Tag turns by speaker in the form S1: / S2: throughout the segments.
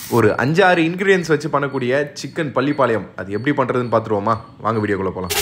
S1: ஒரு அஞ்சாறு இன்க்ரீடியன்ஸ் வச்சு பண்ணக்கூடிய சிக்கன் பள்ளிப்பாளையம் அது எப்படி பண்ணுறதுன்னு பார்த்துருவோமா வாங்க வீடியோக்குள்ளே போகலாம்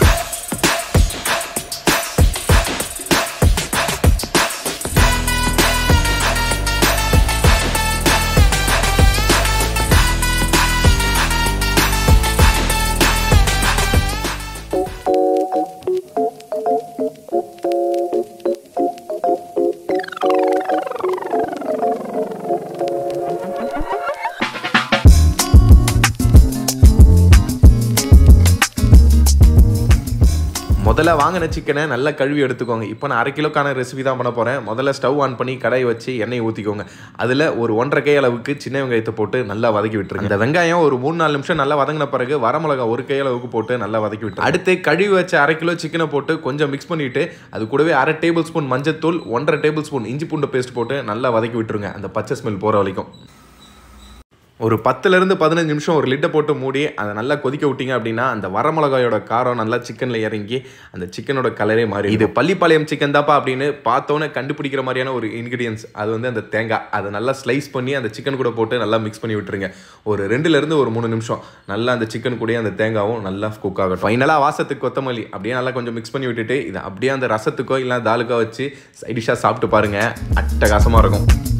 S1: முதல்ல வாங்கின சிக்கனை நல்லா கழுவி எடுத்துக்கோங்க இப்போ நான் அரை கிலோக்கான ரெசிபி தான் பண்ண போகிறேன் முதல்ல ஸ்டவ் ஆன் பண்ணி கடாயை வச்சு எண்ணெய் ஊற்றிக்கோங்க அதில் ஒரு ஒன்றரை கை அளவுக்கு சின்ன வெங்காயத்தை போட்டு நல்லா வதக்கி விட்டுருங்க அந்த வெங்காயம் ஒரு மூணு நாலு நிமிஷம் நல்லா வதங்கின பிறகு வரமிளகா ஒரு கை அளவுக்கு போட்டு நல்லா வதக்கி விட்டு அடுத்து கழுவி வச்ச அரை கிலோ சிக்கனை போட்டு கொஞ்சம் மிக்ஸ் பண்ணிவிட்டு அது கூடவே அரை டேபிள் ஸ்பூன் மஞ்சத்தூள் ஒன்றரை டேபிள் ஸ்பூன் இஞ்சி பூண்டு பேஸ்ட் போட்டு நல்லா வதக்கி விட்டுருங்க அந்த பச்சை ஸ்மெல் போகிற வரைக்கும் ஒரு பத்துலேருந்து பதினஞ்சு நிமிஷம் ஒரு லிட்டை போட்டு மூடி அதை நல்லா கொதிக்க விட்டீங்க அப்படின்னா அந்த வரமிளகாயோட காரம் நல்லா சிக்கனில் இறங்கி அந்த சிக்கனோட கலரே மாறி இது பள்ளிப்பாளையம் சிக்கன் தாப்பா அப்படின்னு பார்த்தோன்னே கண்டுபிடிக்கிற மாதிரியான ஒரு இன்க்ரீடியன்ஸ் அது வந்து அந்த தேங்காய் அதை நல்லா ஸ்லைஸ் பண்ணி அந்த சிக்கன் கூட போட்டு நல்லா மிக்ஸ் பண்ணி விட்டுருங்க ஒரு ரெண்டுலேருந்து ஒரு மூணு நிமிஷம் நல்லா அந்த சிக்கன் கூடயே அந்த தேங்காவும் நல்லா குக் ஆகட்டும் ஃபைனலாக வாசத்துக்கு கொத்தமல்லி அப்படியே நல்லா கொஞ்சம் மிக்ஸ் பண்ணி விட்டுட்டு இதை அப்படியே அந்த ரசத்துக்கோ இல்லை தாலுக்கோ வச்சு சைடிஷாக சாப்பிட்டு பாருங்கள் அட்டகாசமாக இருக்கும்